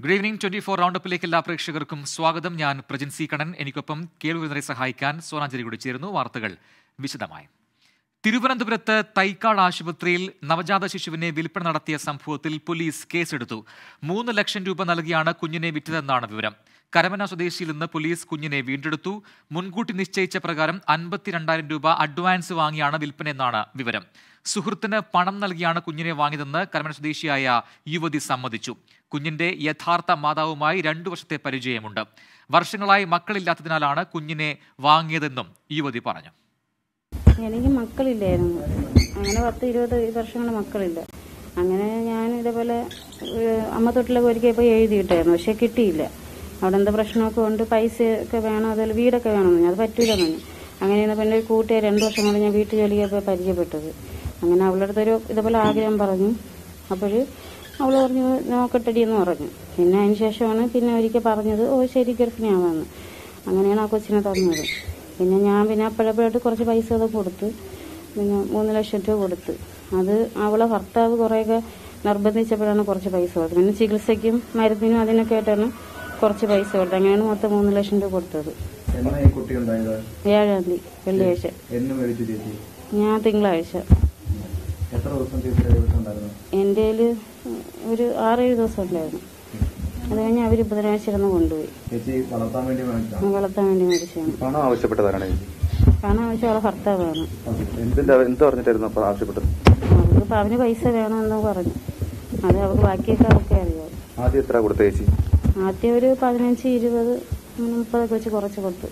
good evening twenty four റൗണ്ടപ്പിലേക്ക് എല്ലാ പ്രേക്ഷകർക്കും സ്വാഗതം ഞാൻ പ്രജിൻ സി കണ്ണൻ എനിക്കൊപ്പം കേൾവിരുന്നരെ സഹായിക്കാൻ സോനാഞ്ചേരി കൂടി ചേരുന്നു വാർത്തകൾ വിശദമായി തിരുവനന്തപുരത്ത് തൈക്കാട് ആശുപത്രിയിൽ നവജാത ശിശുവിനെ വിൽപ്പന നടത്തിയ സംഭവത്തിൽ പോലീസ് കേസെടുത്തു മൂന്ന് ലക്ഷം രൂപ നൽകിയാണ് കുഞ്ഞിനെ വിറ്റതെന്നാണ് വിവരം കരമന സ്വദേശിയിൽ നിന്ന് പോലീസ് കുഞ്ഞിനെ വീണ്ടെടുത്തു മുൻകൂട്ടി നിശ്ചയിച്ച പ്രകാരം അൻപത്തിരണ്ടായിരം രൂപ അഡ്വാൻസ് വാങ്ങിയാണ് വിൽപ്പനയെന്നാണ് വിവരം സുഹൃത്തിന് പണം നൽകിയാണ് കുഞ്ഞിനെ വാങ്ങിയതെന്ന് കരമന സ്വദേശിയായ യുവതി സമ്മതിച്ചു കുഞ്ഞിന്റെ യഥാർത്ഥ മാതാവുമായി രണ്ടു വർഷത്തെ പരിചയമുണ്ട് വർഷങ്ങളായി മക്കളില്ലാത്തതിനാലാണ് കുഞ്ഞിനെ വാങ്ങിയതെന്നും യുവതി പറഞ്ഞു എനിക്ക് മക്കളില്ലായിരുന്നു അങ്ങനെ പത്ത് ഇരുപത് വർഷങ്ങൾ മക്കളില്ല അങ്ങനെ ഞാൻ ഇതേപോലെ ഒരു അമ്മ തൊട്ടിലൊക്കെ ഒരിക്കൽ പോയി എഴുതിയിട്ടായിരുന്നു പക്ഷെ കിട്ടിയില്ല അവിടെ എന്താ പ്രശ്നമൊക്കെ കൊണ്ട് പൈസ ഒക്കെ വേണം അതുപോലെ വീടൊക്കെ വേണമെന്ന് അത് പറ്റൂലെന്ന് പറഞ്ഞു അങ്ങനെ ഇരുന്നപ്പോൾ എൻ്റെ ഒരു കൂട്ടുകാർ രണ്ട് വർഷം കൊണ്ട് ഞാൻ വീട്ടു ജോലിക്ക് പോയി പരിചയപ്പെട്ടത് അങ്ങനെ അവളുടെ അടുത്തൊരു ഇതേപോലെ ആഗ്രഹം പറഞ്ഞു അപ്പോൾ അവൾ പറഞ്ഞു നോക്കട്ടെടി എന്ന് പറഞ്ഞു പിന്നെ അതിന് ശേഷമാണ് പിന്നെ ഒരിക്കൽ പറഞ്ഞത് ഓ ശരി ഗർഭിണിയാവാന്ന് അങ്ങനെയാണ് ആ കൊച്ചിനെ തന്നത് പിന്നെ ഞാൻ പിന്നെ അപ്പോഴപ്പോഴായിട്ട് കുറച്ച് പൈസ ഒക്കെ കൊടുത്ത് പിന്നെ മൂന്ന് ലക്ഷം രൂപ കൊടുത്ത് അത് അവളെ ഭർത്താവ് കുറേയൊക്കെ നിർബന്ധിച്ചപ്പോഴാണ് കുറച്ച് പൈസ കൊടുത്തത് പിന്നെ ചികിത്സയ്ക്കും മരുന്നിനും അതിനൊക്കെ ആയിട്ടാണ് കുറച്ച് പൈസ കൊടുത്തത് അങ്ങനെയാണ് മൊത്തം മൂന്ന് ലക്ഷം രൂപ കൊടുത്തത് എന്നാ ഈ കുട്ടി ഉണ്ടായത് ഏഴാം തീയതി വെള്ളിയാഴ്ച എന്ന് മേടിച്ചു ചേച്ചി ഞാൻ തിങ്കളാഴ്ച എത്ര ദിവസം ചേച്ചി ദിവസം ഉണ്ടായിരുന്നു എൻ്റെ കയ്യിൽ ഒരു ആറേഴ് ദിവസം ഉണ്ടായിരുന്നു അത് കഴിഞ്ഞ് അവർ ബുധനാഴ്ച ഇരുന്ന് കൊണ്ടുപോയി ചേച്ചി വളർത്താൻ വേണ്ടി വാങ്ങിച്ചാണ് ഞാൻ വളർത്താൻ വേണ്ടി മേടിച്ചാണ് പണം ആവശ്യപ്പെട്ടതാണ് ചേച്ചി പണം ആവശ്യം അവളെ ഭർത്താവാണ് എന്തിന്റെ എന്ത് പറഞ്ഞിട്ടായിരുന്നു അപ്പൊ ആവശ്യപ്പെട്ടത് അവൾക്ക് ഇപ്പം അവന് പൈസ വേണമെന്ന് പറഞ്ഞു അത് അവൾക്ക് ബാക്കിയൊക്കെ അവർക്ക് അറിയാം ആദ്യം എത്ര കൊടുത്ത ചേച്ചി ആദ്യം ഒരു പതിനഞ്ച് ഇരുപത് അങ്ങനെ മുപ്പതൊക്കെ വെച്ച് കുറച്ച് കൊടുത്തു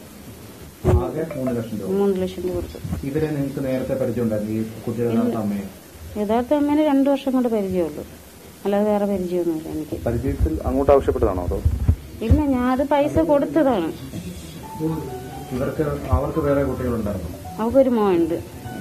ആകെ മൂന്ന് ലക്ഷം രൂപ മൂന്ന് ലക്ഷം രൂപ കൊടുത്തു ഇവരെ നിങ്ങൾക്ക് നേരത്തെ പരിചയം ഉണ്ടായിരുന്നു ഈ കുട്ടിയുടെ യഥാർത്ഥ അമ്മയെ യഥാർത്ഥ അമ്മേനെ രണ്ടു വർഷം കൊണ്ട് പരിചയമുള്ളൂ അല്ലാതെ വേറെ പരിചയമൊന്നുമില്ല എനിക്ക് പരിചയത്തിൽ അങ്ങോട്ട് ആവശ്യപ്പെട്ടതാണോ അതോ ഇല്ല ഞാൻ അത് പൈസ കൊടുത്തതാണ് ഇവർക്ക് അവർക്ക് വേറെ കുട്ടികളുണ്ടായിരുന്നു അവൾക്കൊരു മോനുണ്ട്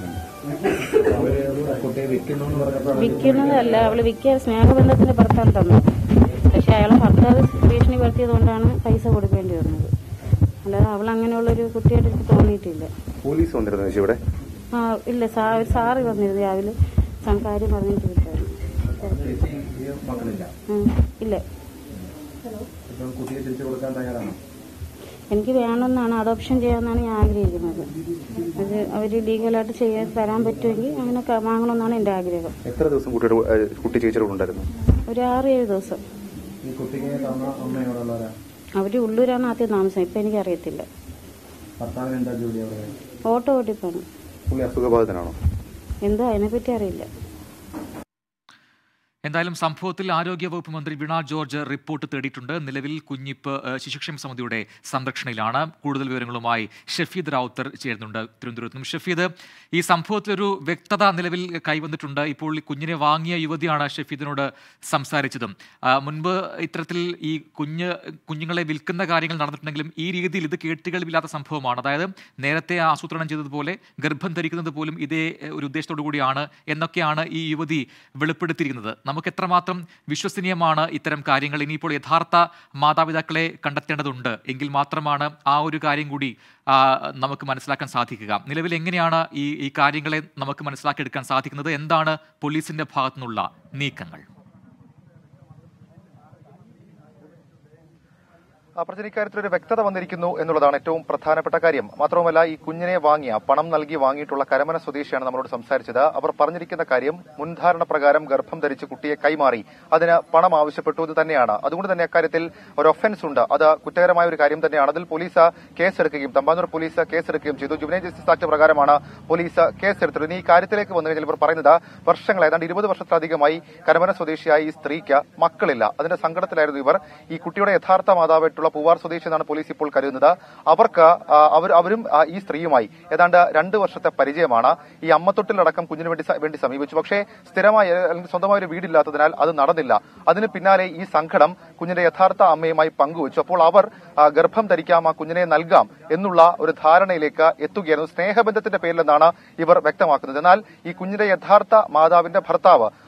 അവര് കുട്ടിയെ വിൽക്കുന്നു എന്ന് പറഞ്ഞപ്പോൾ വിൽക്കുന്നതല്ല അവള് വിൽക്കുക സ്നേഹബന്ധത്തിന്റെ പുറത്താണ് തന്നത് പക്ഷെ അയാളെ ഭർത്താവ് ഭീഷണി വരുത്തിയത് കൊണ്ടാണ് പൈസ കൊടുക്കേണ്ടി വന്നത് അല്ലാതെ അവൾ അങ്ങനെയുള്ളൊരു കുട്ടിയായിട്ട് എനിക്ക് തോന്നിയിട്ടില്ല പോലീസ് വന്നിരുന്നു ചേച്ചി ഇവിടെ ആ ഇല്ല സാ ഒരു സാറ് വന്നിരുന്നു രാവിലെ സം- കാര്യം പറഞ്ഞിട്ട് വിട്ടായിരുന്നു ചേച്ചി ഈ മക്കളില്ല ഉം, ഇല്ല ഇപ്പം കുട്ടിയെ തിരിച്ചു കൊടുക്കാൻ തയ്യാറാണോ എനിക്ക് വേണമെന്നാണ് അഡോപ്ഷൻ ചെയ്യാമെന്നാണ് ഞാൻ ആഗ്രഹിക്കുന്നത് അത് അവർ ലീഗലായിട്ട് ചെയ്യാൻ തരാൻ പറ്റുമെങ്കിൽ അങ്ങനെ ക- വാങ്ങണമെന്നാണ് എൻ്റെ ആഗ്രഹം എത്ര ദിവസം കുട്ടിയുടെ കൂ- ഏഹ് കുട്ടി ചേച്ചിയുടെ കൂടെ ഉണ്ടായിരുന്നു ഒരു ആറ് ഏഴ് ദിവസം ഈ കുട്ടിക്ക് തന്ന അമ്മയോടുള്ളവരാ അവർ ഉള്ളൂരാണ് ആദ്യം താമസം ഇപ്പം എനിക്കറിയത്തില്ല ഭർത്താവിന് എന്താ ജോലി അവിടെ ഓട്ടോ ഓട്ടിപ്പാണ് പുള്ളി അസുഖബാധിതനാണോ എന്തോ അതിനെപ്പറ്റി അറിയില്ല എന്തായാലും സംഭവത്തിൽ ആരോഗ്യവകുപ്പ് മന്ത്രി വീണ ജോർജ് റിപ്പോർട്ട് തേടിയിട്ടുണ്ട് നിലവിൽ കുഞ്ഞിപ്പ് ഏഹ്, ശിശുക്ഷേമ സമിതിയുടെ സംരക്ഷണയിലാണ് കൂടുതൽ വിവരങ്ങളുമായി ഷഫീദ് റാവുത്തർ ചേരുന്നുണ്ട് തിരുവനന്തപുരത്ത് നിന്നും ഷഫീദ് ഈ സംഭവത്തിലൊരു വ്യക്തത നിലവിൽ കൈവന്നിട്ടുണ്ട് ഇപ്പോൾ ഈ കുഞ്ഞിനെ വാങ്ങിയ യുവതിയാണ് ഷഫീദിനോട് സംസാരിച്ചതും ആ, മുൻപ് ഇത്തരത്തിൽ ഈ കുഞ്ഞ് കുഞ്ഞുങ്ങളെ വിൽക്കുന്ന കാര്യങ്ങൾ നടന്നിട്ടുണ്ടെങ്കിലും ഈ രീതിയിൽ ഇത് കേട്ടുകളില്ലാത്ത സംഭവമാണ് അതായത് നേരത്തെ ആസൂത്രണം ചെയ്തതുപോലെ ഗർഭം ധരിക്കുന്നത് പോലും ഇതേ ഏഹ്, ഒരു ഉദ്ദേശത്തോടു കൂടിയാണ് എന്നൊക്കെയാണ് ഈ യുവതി വെളിപ്പെടുത്തിയിരിക്കുന്നത് നമുക്ക് എത്രമാത്രം വിശ്വസനീയമാണ് ഇത്തരം കാര്യങ്ങൾ ഇനിയിപ്പോൾ യഥാർത്ഥ മാതാപിതാക്കളെ കണ്ടെത്തേണ്ടതുണ്ട് എങ്കിൽ മാത്രമാണ് ആ ഒരു കാര്യം കൂടി ആ, നമുക്ക് മനസ്സിലാക്കാൻ സാധിക്കുക നിലവിൽ എങ്ങനെയാണ് ഈ ഈ കാര്യങ്ങളെ നമുക്ക് മനസ്സിലാക്കിയെടുക്കാൻ സാധിക്കുന്നത് എന്താണ് പോലീസിന്റെ ഭാഗത്തുനിന്നുള്ള നീക്കങ്ങൾ പ്രചന ഇക്കാര്യത്തിൽ ഒരു വ്യക്തത വന്നിരിക്കുന്നു എന്നുള്ളതാണ് ഏറ്റവും പ്രധാനപ്പെട്ട കാര്യം മാത്രവുമല്ല ഈ കുഞ്ഞിനെ വാങ്ങിയ പണം നൽകി വാങ്ങിയിട്ടുള്ള കരമന സ്വദേശിയാണ് നമ്മളോട് സംസാരിച്ചത് അവർ പറഞ്ഞിരിക്കുന്ന കാര്യം മുൻധാരണ പ്രകാരം ഗർഭം ധരിച്ച് കുട്ടിയെ കൈമാറി അതിന് പണം ആവശ്യപ്പെട്ടു എന്ന് തന്നെയാണ് അതുകൊണ്ട് തന്നെ അക്കാര്യത്തിൽ ഒരു ഒഫൻസ് ഉണ്ട് അത് കുറ്റകരമായ ഒരു കാര്യം തന്നെയാണ് അതിൽ പോലീസ് കേസെടുക്കുകയും തമ്പാനൂർ പോലീസ് കേസെടുക്കുകയും ചെയ്തു ജുവനൈൽ ജസ്റ്റിസ് ആക്ട് പ്രകാരമാണ് പോലീസ് കേസെടുത്തത് ഇനി ഈ കാര്യത്തിലേക്ക് വന്നു കഴിഞ്ഞാൽ ഇവർ പറയുന്നത് വർഷങ്ങൾ ഏതാണ്ട് ഇരുപത് വർഷത്തിലധികമായി കരമന സ്വദേശിയായ ഈ സ്ത്രീക്ക് മക്കളില്ല അതിന്റെ സങ്കടത്തിലായിരുന്നു ഇവർ ഈ കുട്ടിയുടെ യഥാർത്ഥ മാതാവായിട്ടുള്ള പൂവാർ സ്വദേശി എന്നാണ് പോലീസ് ഇപ്പോൾ കരുതുന്നത് അവർക്ക് ആ, അവർ അവരും ആ, ഈ സ്ത്രീയുമായി ഏതാണ്ട് രണ്ട് വർഷത്തെ പരിചയമാണ് ഈ അമ്മത്തൊട്ടിലടക്കം കുഞ്ഞിന് വേണ്ടി സ- വേണ്ടി സമീപിച്ചു പക്ഷേ സ്ഥിരമായി അല്ലെങ്കിൽ സ്വന്തമായ ഒരു വീടില്ലാത്തതിനാൽ അത് നടന്നില്ല അതിന് പിന്നാലെ ഈ സങ്കടം കുഞ്ഞിന്റെ യഥാർത്ഥ അമ്മയുമായി പങ്കുവച്ചു അപ്പോൾ അവർ ആ, ഗർഭം ധരിക്കാം ആ കുഞ്ഞിനെ നൽകാം എന്നുള്ള ഒരു ധാരണയിലേക്ക് എത്തുകയായിരുന്നു സ്നേഹബന്ധത്തിന്റെ പേരിലെന്നാണ് ഇവർ വ്യക്തമാക്കുന്നത് എന്നാൽ ഈ കുഞ്ഞിന്റെ യഥാർത്ഥ മാതാവിന്റെ ഭർത്താവ്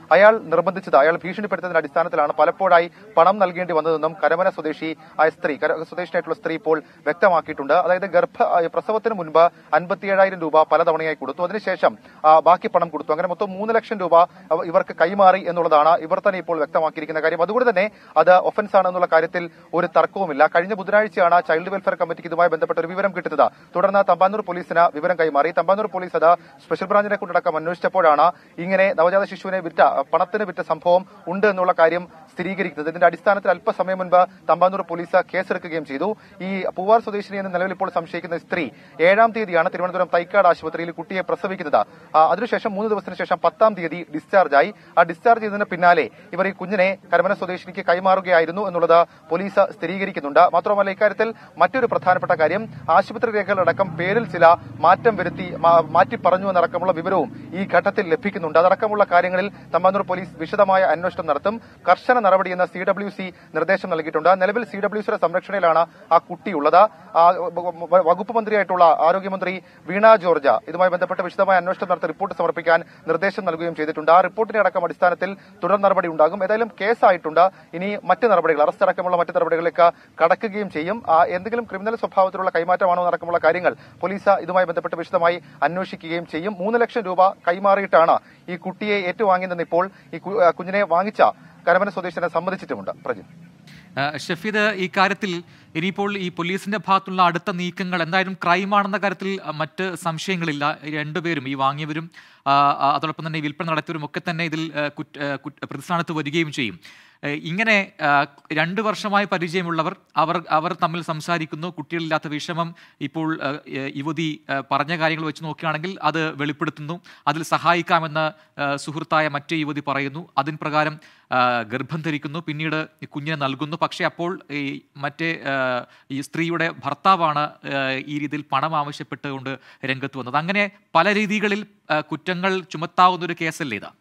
അയാൾ നിർബന്ധിച്ചത് അയാൾ ഭീഷണിപ്പെടുത്തുന്നതിന്റെ അടിസ്ഥാനത്തിലാണ് പലപ്പോഴായി പണം നൽകേണ്ടി വന്നതെന്നും കരമന സ്വദേശി ആയ സ്ത്രീ കര- സ്വദേശിയായിട്ടുള്ള സ്ത്രീ ഇപ്പോൾ വ്യക്തമാക്കിയിട്ടുണ്ട് അതായത് ഗർഭ ആ, പ്രസവത്തിന് മുൻപ് അൻപത്തിയേഴായിരം രൂപ പലതവണയായി കൊടുത്തു അതിനുശേഷം ആ, ബാക്കി പണം കൊടുത്തു അങ്ങനെ മൊത്തം മൂന്ന് ലക്ഷം രൂപ അവ- ഇവർക്ക് കൈമാറി എന്നുള്ളതാണ് ഇവർ തന്നെ ഇപ്പോൾ വ്യക്തമാക്കിയിരിക്കുന്ന കാര്യം അതുകൊണ്ട് തന്നെ അത് ഒഫൻസ് ആണ് എന്നുള്ള കാര്യത്തിൽ ഒരു തർക്കവുമില്ല കഴിഞ്ഞ ബുധനാഴ്ചയാണ് ചൈൽഡ് വെൽഫെയർ കമ്മിറ്റിക്ക് ഇതുമായി ബന്ധപ്പെട്ട ഒരു വിവരം കിട്ടുന്നത് തുടർന്ന് തമ്പാനൂർ പോലീസിന് വിവരം കൈമാറി തമ്പാനൂർ പോലീസ് അത് സ്പെഷ്യൽ ബ്രാഞ്ചിനെ കൊണ്ടടക്കം അന്വേഷിച്ചപ്പോഴാണ് ഇങ്ങനെ നവജാത ശിശുവിനെ വിറ്റ പണത്തിന് വിറ്റ സംഭവം ഉണ്ട് എന്നുള്ള കാര്യം സ്ഥിരീകരിക്കുന്നത് ഇതിന്റെ അടിസ്ഥാനത്തിൽ അല്പസമയം മുൻപ് തമ്പാനൂർ പോലീസ് കേസെടുക്കുകയും ചെയ്തു ഈ പൂവാർ സ്വദേശിനി എന്ന് നിലവിൽ ഇപ്പോൾ സംശയിക്കുന്ന സ്ത്രീ ഏഴാം തീയതിയാണ് തിരുവനന്തപുരം തൈക്കാട് ആശുപത്രിയിൽ കുട്ടിയെ പ്രസവിക്കുന്നത് ആ, അതിനുശേഷം മൂന്ന് ദിവസത്തിന് ശേഷം പത്താം തീയതി ഡിസ്ചാർജ് ആയി ആ ഡിസ്ചാർജ് ചെയ്തതിന് പിന്നാലെ ഇവർ ഈ കുഞ്ഞിനെ കരമന സ്വദേശിനിക്ക് കൈമാറുകയായിരുന്നു എന്നുള്ളത് പോലീസ് സ്ഥിരീകരിക്കുന്നുണ്ട് മാത്രമല്ല ഇക്കാര്യത്തിൽ മറ്റൊരു പ്രധാനപ്പെട്ട കാര്യം ആശുപത്രി രേഖകളടക്കം പേരിൽ ചില മാറ്റം വരുത്തി മാ- മാറ്റി പറഞ്ഞു എന്നടക്കമുള്ള വിവരവും ഈ ഘട്ടത്തിൽ ലഭിക്കുന്നുണ്ട് അതടക്കമുള്ള കാര്യങ്ങളിൽ തമ്പാനൂർ പോലീസ് വിശദമായ അന്വേഷണം നടത്തും കർശന നടപടിയെന്ന് സി ഡബ്ല്യു സി നിർദ്ദേശം നൽകിയിട്ടുണ്ട് നിലവിൽ സി ഡബ്ല്യു സിയുടെ സംരക്ഷണയിലാണ് ആ കുട്ടിയുള്ളത് ആ വ- വകുപ്പ് മന്ത്രിയായിട്ടുള്ള ആരോഗ്യമന്ത്രി വീണ ജോർജ ഇതുമായി ബന്ധപ്പെട്ട് വിശദമായ അന്വേഷണം നടത്തി റിപ്പോർട്ട് സമർപ്പിക്കാൻ നിർദ്ദേശം നൽകുകയും ചെയ്തിട്ടുണ്ട് ആ റിപ്പോർട്ടിന്റെ അടക്കം അടിസ്ഥാനത്തിൽ തുടർ നടപടി ഉണ്ടാകും ഏതായാലും കേസായിട്ടുണ്ട് ഇനി മറ്റ് നടപടികൾ അറസ്റ്റ് അടക്കമുള്ള മറ്റ് നടപടികളിലേക്ക് കടക്കുകയും ചെയ്യും ആ, എന്തെങ്കിലും ക്രിമിനൽ സ്വഭാവത്തിലുള്ള കൈമാറ്റമാണോ അടക്കമുള്ള കാര്യങ്ങൾ പോലീസ് ഇതുമായി ബന്ധപ്പെട്ട് വിശദമായി അന്വേഷിക്കുകയും ചെയ്യും മൂന്ന് ലക്ഷം രൂപ കൈമാറിയിട്ടാണ് ഈ കുട്ടിയെ ഏറ്റുവാങ്ങിയതെന്ന് ഇപ്പോൾ ഈ കു- ആ, കുഞ്ഞിനെ വാങ്ങിച്ച കരമന സ്വദേശിനെ സമ്മതിച്ചിട്ടുമുണ്ട് പ്രജിൻ ആ, ഷഫീദ് ഈ കാര്യത്തിൽ ഇനിയിപ്പോൾ ഈ പോലീസിന്റെ ഭാഗത്തുള്ള അടുത്ത നീക്കങ്ങൾ എന്തായാലും ക്രൈമാണെന്ന കാര്യത്തിൽ ആ, മറ്റ് സംശയങ്ങളില്ല ഈ രണ്ടുപേരും ഈ വാങ്ങിയവരും ആ, ആ, അതോടൊപ്പം തന്നെ ഈ വിൽപ്പന നടത്തിയവരും ഒക്കെ തന്നെ ഇതിൽ ആ, കുറ്റ ആ, കുറ്റ- പ്രതിസ്ഥാനത്ത് വരികയും ചെയ്യും ഏ, ഇങ്ങനെ ആ, രണ്ട് വർഷമായി പരിചയമുള്ളവർ അവർ അവർ തമ്മിൽ സംസാരിക്കുന്നു കുട്ടികളില്ലാത്ത വിഷമം ഇപ്പോൾ ആ, ഏ, യുവതി ആ, പറഞ്ഞ കാര്യങ്ങൾ വെച്ച് നോക്കുകയാണെങ്കിൽ അത് വെളിപ്പെടുത്തുന്നു അതിൽ സഹായിക്കാമെന്ന് ആ, സുഹൃത്തായ മറ്റേ യുവതി പറയുന്നു അതിൻ പ്രകാരം ആ, ഗർഭം ധരിക്കുന്നു പിന്നീട് ഈ കുഞ്ഞിനെ നൽകുന്നു പക്ഷേ അപ്പോൾ ഈ മറ്റേ ആ, ഈ സ്ത്രീയുടെ ഭർത്താവാണ് ആ, ഈ രീതിയിൽ പണം ആവശ്യപ്പെട്ടുകൊണ്ട് രംഗത്ത് വന്നത് അങ്ങനെ പല രീതികളിൽ ആ, കുറ്റങ്ങൾ ചുമത്താവുന്ന ഒരു കേസല്ലേ ഇത്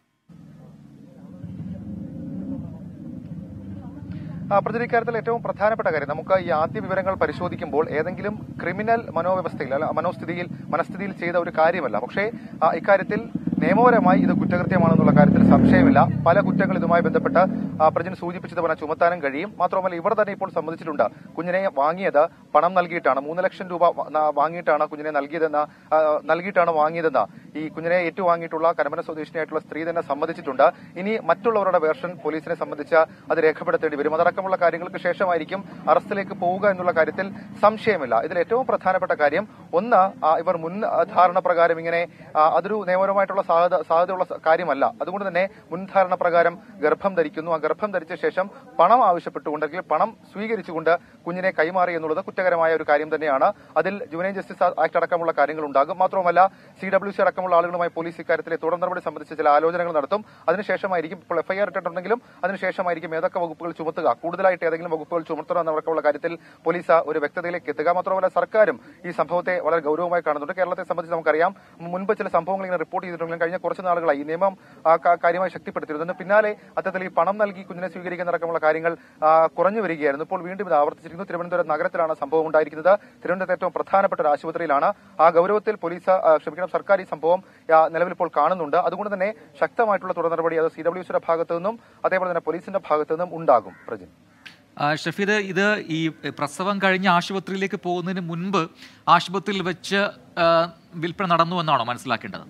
ആ, പ്രജന ഇക്കാര്യത്തിൽ ഏറ്റവും പ്രധാനപ്പെട്ട കാര്യം നമുക്ക് ഈ ആദ്യ വിവരങ്ങൾ പരിശോധിക്കുമ്പോൾ ഏതെങ്കിലും ക്രിമിനൽ മനോവ്യവസ്ഥയിൽ അല്ല മനോസ്ഥിതിയിൽ മനസ്ഥിതിയിൽ ചെയ്ത ഒരു കാര്യമല്ല പക്ഷേ ആ, ഇക്കാര്യത്തിൽ നിയമപരമായി ഇത് കുറ്റകൃത്യമാണെന്നുള്ള കാര്യത്തിൽ സംശയമില്ല പല കുറ്റങ്ങൾ ഇതുമായി ബന്ധപ്പെട്ട് ആ, പ്രജൻ സൂചിപ്പിച്ചതുപോലെ ചുമത്താനും കഴിയും മാത്രമല്ല ഇവർ തന്നെ ഇപ്പോൾ സമ്മതിച്ചിട്ടുണ്ട് കുഞ്ഞിനെ വാങ്ങിയത് പണം നൽകിയിട്ടാണ് മൂന്ന് ലക്ഷം രൂപ വ- ന- വാങ്ങിയിട്ടാണ് കുഞ്ഞിനെ നൽകിയതെന്ന് ആ, നൽകിയിട്ടാണ് വാങ്ങിയതെന്ന് ഈ കുഞ്ഞിനെ ഏറ്റുവാങ്ങിയിട്ടുള്ള കരമന സ്വദേശിനിയായിട്ടുള്ള സ്ത്രീ തന്നെ സമ്മതിച്ചിട്ടുണ്ട് ഇനി മറ്റുള്ളവരുടെ വേർഷൻ പോലീസിനെ സംബന്ധിച്ച് അത് രേഖപ്പെടുത്തേണ്ടി വരും അതടക്കമുള്ള കാര്യങ്ങൾക്ക് ശേഷമായിരിക്കും അറസ്റ്റിലേക്ക് പോവുക എന്നുള്ള കാര്യത്തിൽ സംശയമില്ല ഇതിൽ ഏറ്റവും പ്രധാനപ്പെട്ട കാര്യം ഒന്ന് ആ, ഇവർ മുൻ ആ, ധാരണ പ്രകാരം ഇങ്ങനെ ആ, അതൊരു നിയമപരമായിട്ടുള്ള സാധ്യത സാധ്യതയുള്ള സ- കാര്യമല്ല അതുകൊണ്ട് തന്നെ മുൻധാരണ പ്രകാരം ഗർഭം ധരിക്കുന്നു ആ ഗർഭം ധരിച്ച ശേഷം പണം ആവശ്യപ്പെട്ടുകൊണ്ട് അല്ലെങ്കിൽ പണം സ്വീകരിച്ചുകൊണ്ട് കുഞ്ഞിനെ കൈമാറി എന്നുള്ളത് കുറ്റകരമായ ഒരു കാര്യം തന്നെയാണ് അതിൽ ജുവനൈൻ ജസ്റ്റിസ് ആക്ട് അടക്കമുള്ള കാര്യങ്ങൾ ഉണ്ടാകും മാത്രമല്ല സി ഡബ്ല്യു സി അടക്കമുള്ള ആളുകളുമായി പോലീസ് ഇക്കാര്യത്തിലെ തുടർ നടപടി സംബന്ധിച്ച് ചില ആലോചനകൾ നടത്തും അതിനുശേഷമായിരിക്കും ഇപ്പോൾ എഫ്ഐആർ ഇട്ടിട്ടുണ്ടെങ്കിലും അതിനുശേഷമായിരിക്കും ഏതൊക്കെ വകുപ്പുകൾ ചുമത്തുക കൂടുതലായിട്ട് ഏതെങ്കിലും വകുപ്പുകൾ ചുമത്തണം എന്നടക്കമുള്ള കാര്യത്തിൽ പോലീസ് ഒരു വ്യക്തതയിലേക്ക് എത്തുക മാത്രമല്ല സർക്കാരും ഈ സംഭവത്തെ വളരെ ഗൗരവമായി കാണുന്നുണ്ട് കേരളത്തെ സംബന്ധിച്ച് നമുക്കറിയാം മുൻപ് ചില സംഭവങ്ങൾ ഇങ്ങനെ റിപ്പോർട്ട് ചെയ്തിട്ടുണ്ടെങ്കിലും കഴിഞ്ഞ കുറച്ച് നാളുകളായി ഈ നിയമം ആ, ക- കാര്യമായി ശക്തിപ്പെടുത്തിയിരുന്നു ഇതിന് പിന്നാലെ അത്തരത്തിൽ ഈ പണം നൽകി കുഞ്ഞിനെ സ്വീകരിക്കുന്ന അടക്കമുള്ള കാര്യങ്ങൾ ആ, കുറഞ്ഞു വരികയായിരുന്നു ഇപ്പോൾ വീണ്ടും ഇത് ആവർത്തിച്ചിരിക്കുന്നു തിരുവനന്തപുരം നഗരത്തിലാണ് സംഭവം ഉണ്ടായിരിക്കുന്നത് തിരുവനന്തപുരത്ത് ഏറ്റവും പ്രധാനപ്പെട്ട ഒരു ആശുപത്രിയിലാണ് ആ ഗൗരവത്തിൽ പോലീസ് ആ, ക്ഷമിക്കണം സർക്കാർ ഈ സംഭവം ആ, നിലവിൽ ഇപ്പോൾ കാണുന്നുണ്ട് അതുകൊണ്ട് തന്നെ ശക്തമായിട്ടുള്ള തുടർ നടപടി അത് സി ഡബ്ല്യു സിയുടെ ഭാഗത്തു നിന്നും അതേപോലെ തന്നെ പോലീസിന്റെ ഭാഗത്തു നിന്നും ഉണ്ടാകും പ്രജിൻ ആ, ഷഫീദ് ഇത് ഈ പ്രസവം കഴിഞ്ഞ് ആശുപത്രിയിലേക്ക് പോകുന്നതിന് മുൻപ് ആശുപത്രിയിൽ വെച്ച് ആ, വിൽപ്പന നടന്നു എന്നാണോ മനസ്സിലാക്കേണ്ടത്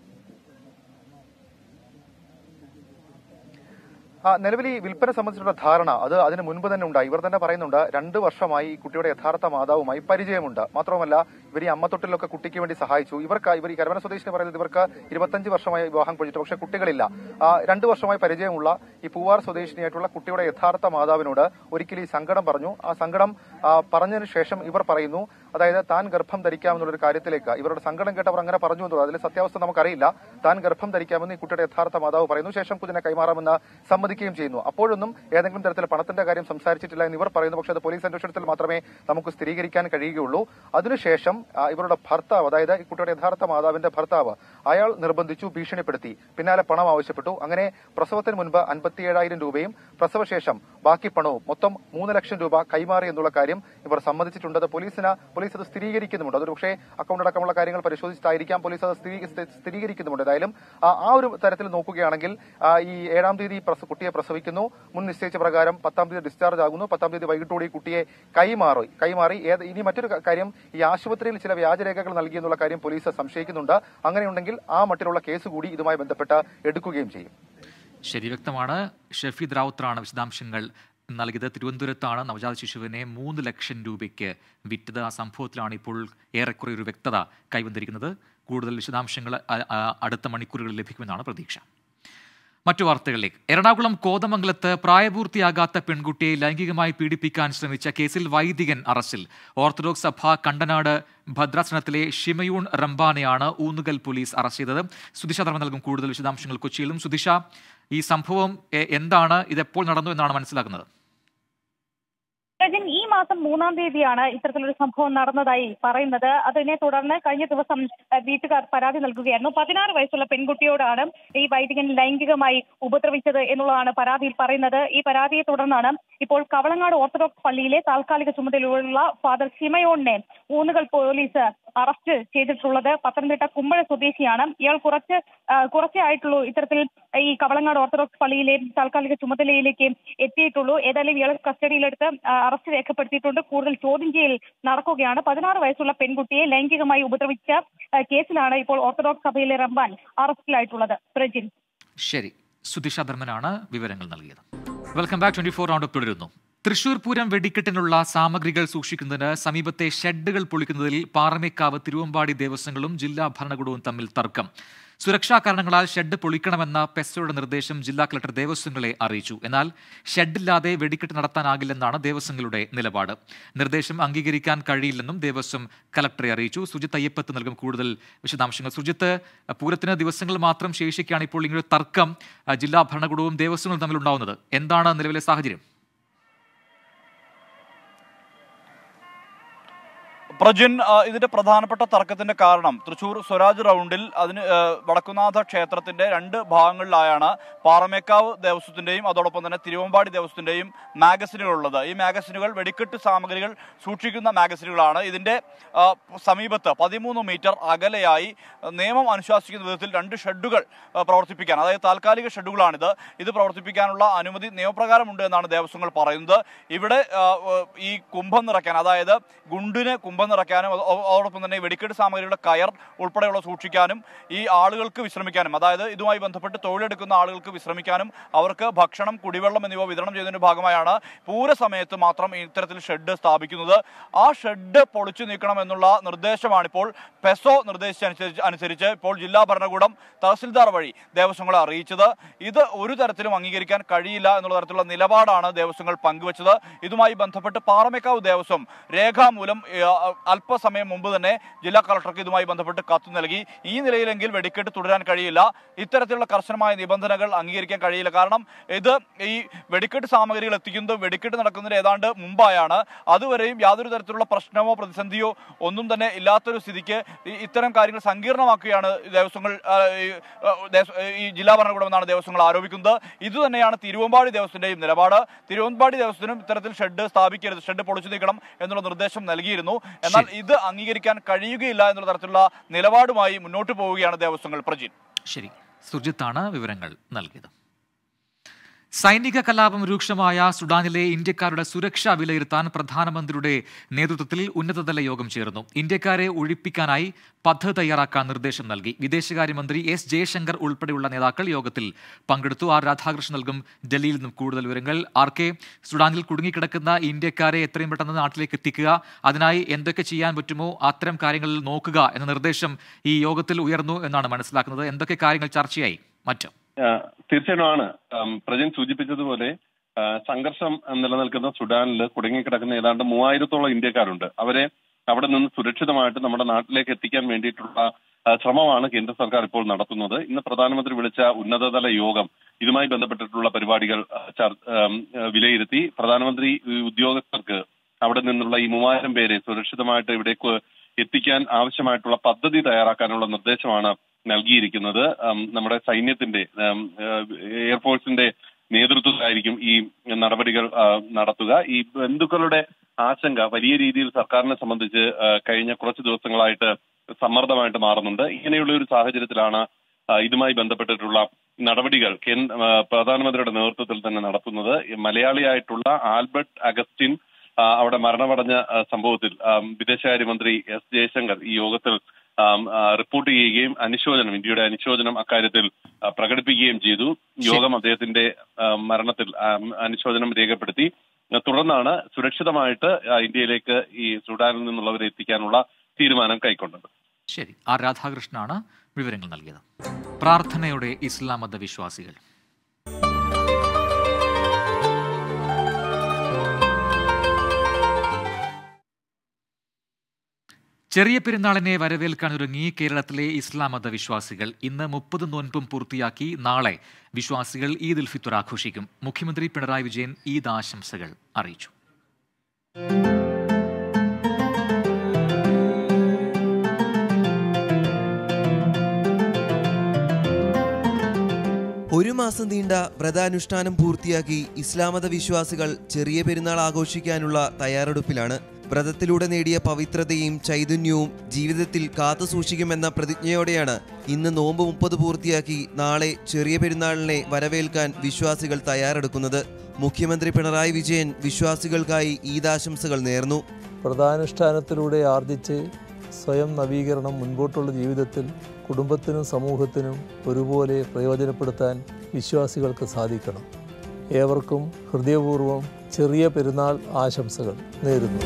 ആ, നിലവിൽ ഈ വിൽപ്പന സംബന്ധിച്ചുള്ള ധാരണ അത് അതിന് മുൻപ് തന്നെ ഉണ്ടായി ഇവർ തന്നെ പറയുന്നുണ്ട് രണ്ട് വർഷമായി ഈ കുട്ടിയുടെ യഥാർത്ഥ മാതാവുമായി പരിചയമുണ്ട് മാത്രമല്ല ഇവർ ഈ അമ്മത്തൊട്ടിലൊക്കെ കുട്ടിക്ക് വേണ്ടി സഹായിച്ചു ഇവർക്ക് ഇവർ ഈ കരമന സ്വദേശിനെ പറയുന്നത് ഇവർക്ക് ഇരുപത്തഞ്ച് വർഷമായി വിവാഹം കഴിച്ചിട്ട് പക്ഷേ കുട്ടികളില്ല ആ, രണ്ട് വർഷമായി പരിചയമുള്ള ഈ പൂവാർ സ്വദേശിനിയായിട്ടുള്ള കുട്ടിയുടെ യഥാർത്ഥ മാതാവിനോട് ഒരിക്കൽ ഈ സങ്കടം പറഞ്ഞു ആ സങ്കടം ആ, പറഞ്ഞതിന് ശേഷം ഇവർ പറയുന്നു അതായത് താൻ ഗർഭം ധരിക്കാമെന്നുള്ളൊരു കാര്യത്തിലേക്ക് ഇവരുടെ സങ്കടം കേട്ടവർ അങ്ങനെ പറഞ്ഞു എന്നുള്ളത് അതിലെ സത്യാവസ്ഥ നമുക്കറിയില്ല താൻ ഗർഭം ധരിക്കാമെന്ന് ഈ കുട്ടിയുടെ യഥാർത്ഥ മാതാവ് പറയുന്നു ശേഷം കുഞ്ഞിനെ കൈമാറാമെന്ന് സമ്മതിക്കുകയും ചെയ്യുന്നു അപ്പോഴൊന്നും ഏതെങ്കിലും തരത്തിൽ പണത്തിന്റെ കാര്യം സംസാരിച്ചിട്ടില്ല എന്ന് ഇവർ പറയുന്നു പക്ഷേ അത് പോലീസ് അന്വേഷണത്തിൽ മാത്രമേ നമുക്ക് സ്ഥിരീകരിക്കാൻ കഴിയുകയുള്ളൂ അതിനുശേഷം ആ, ഇവരുടെ ഭർത്താവ് അതായത് ഈ കുട്ടിയുടെ യഥാർത്ഥ മാതാവിന്റെ ഭർത്താവ് അയാൾ നിർബന്ധിച്ചു ഭീഷണിപ്പെടുത്തി പിന്നാലെ പണം ആവശ്യപ്പെട്ടു അങ്ങനെ പ്രസവത്തിന് മുൻപ് അൻപത്തിയേഴായിരം രൂപയും പ്രസവശേഷം ബാക്കി പണവും മൊത്തം മൂന്ന് ലക്ഷം രൂപ കൈമാറി എന്നുള്ള കാര്യം ഇവർ സമ്മതിച്ചിട്ടുണ്ട് അത് പോലീസിന് പോലീസ് അത് സ്ഥിരീകരിക്കുന്നുമുണ്ട് അതൊരു പക്ഷേ അക്കൗണ്ട് അടക്കമുള്ള കാര്യങ്ങൾ പരിശോധിച്ചിട്ടായിരിക്കാം പോലീസ് അത് സ്ഥിരീ- സ്ഥി- സ്ഥിരീകരിക്കുന്നുമുണ്ട് ഏതായാലും ആ ആ ഒരു തരത്തിൽ നോക്കുകയാണെങ്കിൽ ആ, ഈ ഏഴാം തീയതി പ്രസ- കുട്ടിയെ പ്രസവിക്കുന്നു മുൻ നിശ്ചയിച്ച പ്രകാരം പത്താം തീയതി ഡിസ്ചാർജ് ആകുന്നു പത്താം തീയതി വൈകിട്ടോടെ ഈ കുട്ടിയെ കൈമാറി കൈമാറി ഏത് ഇനി മറ്റൊരു ക- കാര്യം ഈ ആശുപത്രിയിൽ ചില വ്യാജരേഖകൾ നൽകി എന്നുള്ള കാര്യം പോലീസ് സംശയിക്കുന്നുണ്ട് അങ്ങനെയുണ്ടെങ്കിൽ ആ മട്ടിലുള്ള കേസ് കൂടി ഇതുമായി ബന്ധപ്പെട്ട് എടുക്കുകയും ചെയ്യും ശരി വ്യക്തമാണ് ഷഫീദ് റാവുത്തറാണ് വിശദാംശങ്ങൾ നൽകിയത് തിരുവനന്തപുരത്താണ് നവജാത ശിശുവിനെ മൂന്ന് ലക്ഷം രൂപയ്ക്ക് വിറ്റത് ആ സംഭവത്തിലാണ് ഇപ്പോൾ ഏറെക്കുറെ ഒരു വ്യക്തത കൈവന്നിരിക്കുന്നത് കൂടുതൽ വിശദാംശങ്ങൾ അ- അ- അടുത്ത മണിക്കൂറുകളിൽ ലഭിക്കുമെന്നാണ് പ്രതീക്ഷ മറ്റു വാർത്തകളിലേക്ക് എറണാകുളം കോതമംഗലത്ത് പ്രായപൂർത്തിയാകാത്ത പെൺകുട്ടിയെ ലൈംഗികമായി പീഡിപ്പിക്കാൻ ശ്രമിച്ച കേസിൽ വൈദികൻ അറസ്റ്റിൽ ഓർത്തഡോക്സ് സഭ കണ്ടനാട് ഭദ്രാസനത്തിലെ ഷിമയൂൺ റംബാനെയാണ് ഊന്നുകൽ പോലീസ് അറസ്റ്റ് ചെയ്തത് സുദിഷ ധർമ്മ നൽകും കൂടുതൽ വിശദാംശങ്ങൾ കൊച്ചിയിലും സുദിഷ ഈ സംഭവം എ- എന്താണ് ഇതെപ്പോൾ നടന്നു എന്നാണ് മനസ്സിലാക്കുന്നത് രജൻ ഈ മാസം മൂന്നാം തീയതിയാണ് ഇത്തരത്തിലൊരു സംഭവം നടന്നതായി പറയുന്നത് അതിനെ തുടർന്ന് കഴിഞ്ഞ ദിവസം അഹ്, വീട്ടുകാർ പരാതി നൽകുകയായിരുന്നു പതിനാറ് വയസ്സുള്ള പെൺകുട്ടിയോടാണ് ഈ വൈദികൻ ലൈംഗികമായി ഉപദ്രവിച്ചത് എന്നുള്ളതാണ് പരാതിയിൽ പറയുന്നത് ഈ പരാതിയെ തുടർന്നാണ് ഇപ്പോൾ കവളങ്ങാട് ഓർത്തഡോക്സ് പള്ളിയിലെ താൽക്കാലിക ചുമതലയുള്ള ഫാദർ സിമയോണിനെ ഊന്നുകൾ പോലീസ് അറസ്റ്റ് ചെയ്തിട്ടുള്ളത് പത്തനംതിട്ട കുമ്പഴ സ്വദേശിയാണ് ഇയാൾ കുറച്ച് ആ, കുറച്ചേ ആയിട്ടുള്ളൂ ഇത്തരത്തിൽ ഈ കവളങ്ങാട് ഓർത്തഡോക്സ് പള്ളിയിലെ താൽക്കാലിക ചുമതലയിലേക്ക് എത്തിയിട്ടുള്ളൂ ഏതായാലും ഇയാളെ കസ്റ്റഡിയിലെടുത്ത് ആ, അറസ്റ്റ് രേഖപ്പെടുത്തിയിട്ടുണ്ട് കൂടുതൽ ചോദ്യം ചെയ്യൽ നടക്കുകയാണ് പതിനാറ് വയസ്സുള്ള പെൺകുട്ടിയെ ലൈംഗികമായി ഉപദ്രവിച്ച ആ, കേസിലാണ് ഇപ്പോൾ ഓർത്തഡോക്സ് സഭയിലെ റംബാൻ അറസ്റ്റിലായിട്ടുള്ളത് പ്രജിൻ ശരി സുധിഷ ധർമ്മനാണ് വിവരങ്ങൾ നൽകിയത് welcome back twenty four round തുടരുന്നു തൃശൂർ പൂരം വെടിക്കെട്ടിനുള്ള സാമഗ്രികൾ സൂക്ഷിക്കുന്നതിന് സമീപത്തെ ഷെഡുകൾ പൊളിക്കുന്നതിൽ പാറമേക്കാവ് തിരുവമ്പാടി ദേവസ്വങ്ങളും ജില്ലാ ഭരണകൂടവും തമ്മിൽ തർക്കം സുരക്ഷാ കാരണങ്ങളാൽ ഷെഡ് പൊളിക്കണമെന്ന പെസോയുടെ നിർദ്ദേശം ജില്ലാ കളക്ടർ ദേവസ്വങ്ങളെ അറിയിച്ചു എന്നാൽ ഷെഡില്ലാതെ വെടിക്കെട്ട് നടത്താനാകില്ലെന്നാണ് ദേവസ്വങ്ങളുടെ നിലപാട് നിർദ്ദേശം അംഗീകരിക്കാൻ കഴിയില്ലെന്നും ദേവസ്വം കലക്ടറെ അറിയിച്ചു സുജിത്ത് അയ്യപ്പത്ത് നൽകും കൂടുതൽ വിശദാംശങ്ങൾ സുജിത്ത് പൂരത്തിന് ദിവസങ്ങൾ മാത്രം ശേഷിക്കുകയാണ് ഇപ്പോൾ ഇങ്ങനൊരു തർക്കം ആ, ജില്ലാ ഭരണകൂടവും ദേവസ്വങ്ങളും തമ്മിൽ ഉണ്ടാവുന്നത് എന്താണ് നിലവിലെ സാഹചര്യം പ്രജിൻ ആ, ഇതിന്റെ പ്രധാനപ്പെട്ട തർക്കത്തിന്റെ കാരണം തൃശൂർ സ്വരാജ് റൗണ്ടിൽ അതിന് ആ, വടക്കുനാഥ ക്ഷേത്രത്തിന്റെ രണ്ട് ഭാഗങ്ങളിലായാണ് പാറമേക്കാവ് ദേവസ്വത്തിന്റെയും അതോടൊപ്പം തന്നെ തിരുവമ്പാടി ദേവസ്വത്തിന്റെയും മാഗസിനുകൾ ഉള്ളത് ഈ മാഗസിനുകൾ വെടിക്കെട്ട് സാമഗ്രികൾ സൂക്ഷിക്കുന്ന മാഗസിനുകളാണ് ഇതിന്റെ ആ, സമീപത്ത് പതിമൂന്ന് മീറ്റർ അകലെയായി നിയമം അനുശാസിക്കുന്ന വിധത്തിൽ രണ്ട് ഷെഡുകൾ ആ, പ്രവർത്തിപ്പിക്കാൻ അതായത് താൽക്കാലിക ഷെഡുകളാണിത് ഇത് പ്രവർത്തിപ്പിക്കാനുള്ള അനുമതി നിയമപ്രകാരമുണ്ട് എന്നാണ് ദേവസ്വങ്ങൾ പറയുന്നത് ഇവിടെ ആ, ആ, ഈ കുംഭം നിറയ്ക്കാൻ അതായത് ഗുണ്ടിന് കുംഭം നിറയ്ക്കാനും അത് അതോ- അതോടൊപ്പം തന്നെ ഈ വെടിക്കെട്ട് സാമഗ്രിയുടെ കയർ ഉൾപ്പെടെയുള്ള സൂക്ഷിക്കാനും ഈ ആളുകൾക്ക് വിശ്രമിക്കാനും അതായത് ഇതുമായി ബന്ധപ്പെട്ട് തൊഴിലെടുക്കുന്ന ആളുകൾക്ക് വിശ്രമിക്കാനും അവർക്ക് ഭക്ഷണം കുടിവെള്ളം എന്നിവ വിതരണം ചെയ്യുന്നതിന്റെ ഭാഗമായാണ് പൂര സമയത്ത് മാത്രം ഇത്തരത്തിൽ ഷെഡ് സ്ഥാപിക്കുന്നത് ആ ഷെഡ് പൊളിച്ചു നീക്കണം എന്നുള്ള നിർദ്ദേശമാണ് ഇപ്പോൾ പെസോ നിർദ്ദേശിച്ചനുസരിച്ച് അനുസരിച്ച് ഇപ്പോൾ ജില്ലാ ഭരണകൂടം തഹസിൽദാർ വഴി ദേവസ്വങ്ങളെ അറിയിച്ചത് ഇത് ഒരു തരത്തിലും അംഗീകരിക്കാൻ കഴിയില്ല എന്നുള്ള തരത്തിലുള്ള നിലപാടാണ് ദേവസ്വങ്ങൾ പങ്കുവച്ചത് ഇതുമായി ബന്ധപ്പെട്ട് പാറമേക്കാവ് ദേവസ്വം രേഖാമൂലം ഏ, അല്പസമയം മുമ്പ് തന്നെ ജില്ലാ കളക്ടർക്ക് ഇതുമായി ബന്ധപ്പെട്ട് കത്ത് നൽകി ഈ നിലയിലെങ്കിൽ വെടിക്കെട്ട് തുടരാൻ കഴിയില്ല ഇത്തരത്തിലുള്ള കർശനമായ നിബന്ധനകൾ അംഗീകരിക്കാൻ കഴിയില്ല കാരണം ഇത് ഈ വെടിക്കെട്ട് സാമഗ്രികൾ എത്തിക്കുന്നത് വെടിക്കെട്ട് നടക്കുന്നതിന് ഏതാണ്ട് മുമ്പായാണ് അതുവരെയും യാതൊരു തരത്തിലുള്ള പ്രശ്നമോ പ്രതിസന്ധിയോ ഒന്നും തന്നെ ഇല്ലാത്തൊരു സ്ഥിതിക്ക് ഈ- ഇത്തരം കാര്യങ്ങൾ സങ്കീർണമാക്കുകയാണ് ഈ ദേവസ്വങ്ങൾ ആ, ഈ, ആ, ദേവസ്വ- ഈ ജില്ലാ ഭരണകൂടം എന്നാണ് ദേവസ്വങ്ങൾ ആരോപിക്കുന്നത് ഇത് തന്നെയാണ് തിരുവമ്പാടി ദേവസ്വത്തിന്റെയും നിലപാട് തിരുവമ്പാടി ദേവസ്വത്തിനും ഇത്തരത്തിൽ ഷെഡ് സ്ഥാപിക്കരുത് ഷെഡ് പൊളിച്ചു നീക്കണം എന്നുള്ള നിർദ്ദേശം നൽകിയിരുന്നു എന്നാൽ ഇത് അംഗീകരിക്കാൻ കഴിയുകയില്ല എന്നുള്ള തരത്തിലുള്ള നിലപാടുമായി മുന്നോട്ട് പോവുകയാണ് ദേവസ്വങ്ങൾ പ്രജിൻ ശരി സുജിത്താണ് വിവരങ്ങൾ നൽകിയത് സൈനിക കലാപം രൂക്ഷമായ സുഡാനിലെ ഇന്ത്യക്കാരുടെ സുരക്ഷ വിലയിരുത്താൻ പ്രധാനമന്ത്രിയുടെ നേതൃത്വത്തിൽ ഉന്നതതല യോഗം ചേർന്നു ഇന്ത്യക്കാരെ ഒഴിപ്പിക്കാനായി പദ്ധതി തയ്യാറാക്കാൻ നിർദ്ദേശം നൽകി വിദേശകാര്യമന്ത്രി എസ് ജയശങ്കർ ഉൾപ്പെടെയുള്ള നേതാക്കൾ യോഗത്തിൽ പങ്കെടുത്തു ആർ രാധാകൃഷ്ണൻ നൽകും ഡൽഹിയിൽ നിന്നും കൂടുതൽ വിവരങ്ങൾ ആർ കെ സുഡാനിൽ കുടുങ്ങിക്കിടക്കുന്ന ഇന്ത്യക്കാരെ എത്രയും പെട്ടെന്ന് നാട്ടിലേക്ക് എത്തിക്കുക അതിനായി എന്തൊക്കെ ചെയ്യാൻ പറ്റുമോ അത്തരം കാര്യങ്ങളിൽ നോക്കുക എന്ന നിർദ്ദേശം ഈ യോഗത്തിൽ ഉയർന്നു എന്നാണ് മനസ്സിലാക്കുന്നത് എന്തൊക്കെ കാര്യങ്ങൾ ചർച്ചയായി മറ്റും ആ, തീർച്ചയായിട്ടും ആണ് പ്രജൻ സൂചിപ്പിച്ചതുപോലെ ആ, സംഘർഷം നിലനിൽക്കുന്ന സുഡാനിൽ കുടുങ്ങിക്കിടക്കുന്ന ഏതാണ്ട് മൂവായിരത്തോളം ഇന്ത്യക്കാരുണ്ട് അവരെ അവിടെ നിന്ന് സുരക്ഷിതമായിട്ട് നമ്മുടെ നാട്ടിലേക്ക് എത്തിക്കാൻ വേണ്ടിയിട്ടുള്ള ആ, ശ്രമമാണ് കേന്ദ്ര സർക്കാർ ഇപ്പോൾ നടത്തുന്നത് ഇന്ന് പ്രധാനമന്ത്രി വിളിച്ച ഉന്നതതല യോഗം ഇതുമായി ബന്ധപ്പെട്ടിട്ടുള്ള പരിപാടികൾ ആ, ചർ- ആം, ആ, വിലയിരുത്തി പ്രധാനമന്ത്രി ഈ ഉദ്യോഗസ്ഥർക്ക് അവിടെ നിന്നുള്ള ഈ മൂവായിരം പേരെ സുരക്ഷിതമായിട്ട് ഇവിടേക്ക് എത്തിക്കാൻ ആവശ്യമായിട്ടുള്ള പദ്ധതി തയ്യാറാക്കാനുള്ള നിർദ്ദേശമാണ് നൽകിയിരിക്കുന്നത് ഉം, നമ്മുടെ സൈന്യത്തിന്റെ ഉം, ഏഹ്, എയർഫോഴ്സിന്റെ നേതൃത്വത്തിലായിരിക്കും ഈ നടപടികൾ ആ, നടത്തുക ഈ ബന്ധുക്കളുടെ ആശങ്ക വലിയ രീതിയിൽ സർക്കാരിനെ സംബന്ധിച്ച് ആ, കഴിഞ്ഞ കുറച്ച് ദിവസങ്ങളായിട്ട് സമ്മർദ്ദമായിട്ട് മാറുന്നുണ്ട് ഇങ്ങനെയുള്ള ഒരു സാഹചര്യത്തിലാണ് ആ, ഇതുമായി ബന്ധപ്പെട്ടിട്ടുള്ള നടപടികൾ കേന്ദ്ര ആ, പ്രധാനമന്ത്രിയുടെ നേതൃത്വത്തിൽ തന്നെ നടത്തുന്നത് ഈ മലയാളിയായിട്ടുള്ള ആൽബർട്ട് അഗസ്റ്റിൻ ആ, അവിടെ മരണമടഞ്ഞ ആ, സംഭവത്തിൽ ആ, വിദേശകാര്യമന്ത്രി എസ് ജയശങ്കർ ഈ യോഗത്തിൽ ആം, ആ, റിപ്പോർട്ട് ചെയ്യുകയും അനുശോചനം ഇന്ത്യയുടെ അനുശോചനം അക്കാര്യത്തിൽ ആ, പ്രകടിപ്പിക്കുകയും ചെയ്തു യോഗം അദ്ദേഹത്തിന്റെ ആ, മരണത്തിൽ ആ, അനുശോചനം രേഖപ്പെടുത്തി ആ, തുടർന്നാണ് സുരക്ഷിതമായിട്ട് ആ, ഇന്ത്യയിലേക്ക് ഈ സുഡാനിൽ നിന്നുള്ളവരെ എത്തിക്കാനുള്ള തീരുമാനം കൈക്കൊണ്ടത് ശരി ആർ രാധാകൃഷ്ണനാണ് വിവരങ്ങൾ നൽകിയത് പ്രാർത്ഥനയോടെ ഇസ്ലാം മത വിശ്വാസികൾ ചെറിയ പെരുന്നാളിനെ വരവേൽക്കാൻ ഒരുങ്ങി കേരളത്തിലെ ഇസ്ലാം മത വിശ്വാസികൾ ഇന്ന് മുപ്പത് നോൻപും പൂർത്തിയാക്കി നാളെ വിശ്വാസികൾ ഈദ് ഉൽ ഫിത്തർ ആഘോഷിക്കും മുഖ്യമന്ത്രി പിണറായി വിജയൻ ഈദ് ആശംസകൾ അറിയിച്ചു ഒരു മാസം നീണ്ട വ്രതാനുഷ്ഠാനം പൂർത്തിയാക്കി ഇസ്ലാമത വിശ്വാസികൾ ചെറിയ പെരുന്നാൾ ആഘോഷിക്കാനുള്ള തയ്യാറെടുപ്പിലാണ് വ്രതത്തിലൂടെ നേടിയ പവിത്രതയും ചൈതന്യവും ജീവിതത്തിൽ കാത്തു സൂക്ഷിക്കുമെന്ന പ്രതിജ്ഞയോടെയാണ് ഇന്ന് നോമ്പ് മുപ്പത് പൂർത്തിയാക്കി നാളെ ചെറിയ പെരുന്നാളിനെ വരവേൽക്കാൻ വിശ്വാസികൾ തയ്യാറെടുക്കുന്നത് മുഖ്യമന്ത്രി പിണറായി വിജയൻ വിശ്വാസികൾക്കായി ഈദാശംസകൾ നേർന്നു വ്രതാനുഷ്ഠാനത്തിലൂടെ ആർജിച്ച് സ്വയം നവീകരണം മുൻപോട്ടുള്ള ജീവിതത്തിൽ കുടുംബത്തിനും സമൂഹത്തിനും ഒരുപോലെ പ്രയോജനപ്പെടുത്താൻ വിശ്വാസികൾക്ക് സാധിക്കണം ഏവർക്കും ഹൃദയപൂർവ്വം ചെറിയ പെരുന്നാൾ ആശംസകൾ നേരുന്നു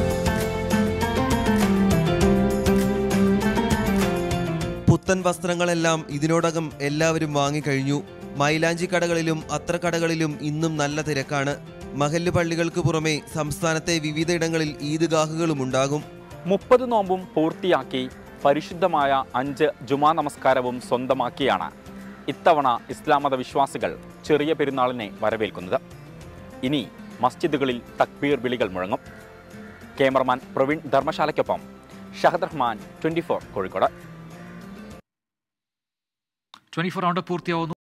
പുത്തൻ വസ്ത്രങ്ങളെല്ലാം ഇതിനോടകം എല്ലാവരും വാങ്ങിക്കഴിഞ്ഞു മൈലാഞ്ചി കടകളിലും അത്രക്കടകളിലും ഇന്നും നല്ല തിരക്കാണ് മഹല്ല് പള്ളികൾക്ക് പുറമെ സംസ്ഥാനത്തെ വിവിധയിടങ്ങളിൽ ഈദ്ഗാഹുകളും ഉണ്ടാകും മുപ്പത് നോമ്പും പൂർത്തിയാക്കി പരിശുദ്ധമായ അഞ്ച് ജുമാ നമസ്കാരവും സ്വന്തമാക്കിയാണ് ഇത്തവണ ഇസ്ലാം മത വിശ്വാസികൾ ചെറിയ പെരുന്നാളിനെ വരവേൽക്കുന്നത് ഇനി മസ്ജിദുകളിൽ തക്ബീർ വിളികൾ മുഴങ്ങും ക്യാമറമാൻ പ്രവീൺ ധർമ്മശാലയ്ക്കൊപ്പം Shahad Rahman twenty four Kozhikode twenty four round പൂർത്തിയാവുന്നു